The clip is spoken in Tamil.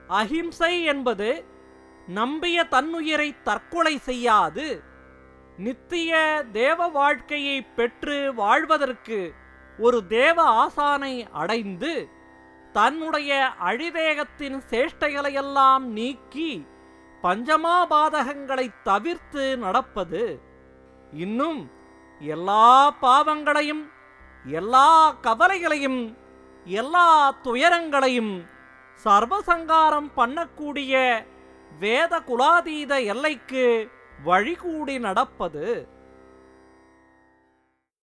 அஹிம்சை என்பது நம்பிய தன்னுயிரை தற்கொலை செய்யாது நித்திய தேவ வாழ்க்கையை பெற்று வாழ்வதற்கு ஒரு தேவ ஆசானை அடைந்து தன்னுடைய அழிவேகத்தின் சேஷ்டைகளையெல்லாம் நீக்கி பஞ்சமாபாதகங்களை தவிர்த்து நடப்பது இன்னும் எல்லா பாவங்களையும் எல்லா கவலைகளையும் எல்லா துயரங்களையும் சர்வசங்காரம் பண்ணக்கூடிய வேத குலாதீத எல்லைக்கு வழிகூடி நடப்பது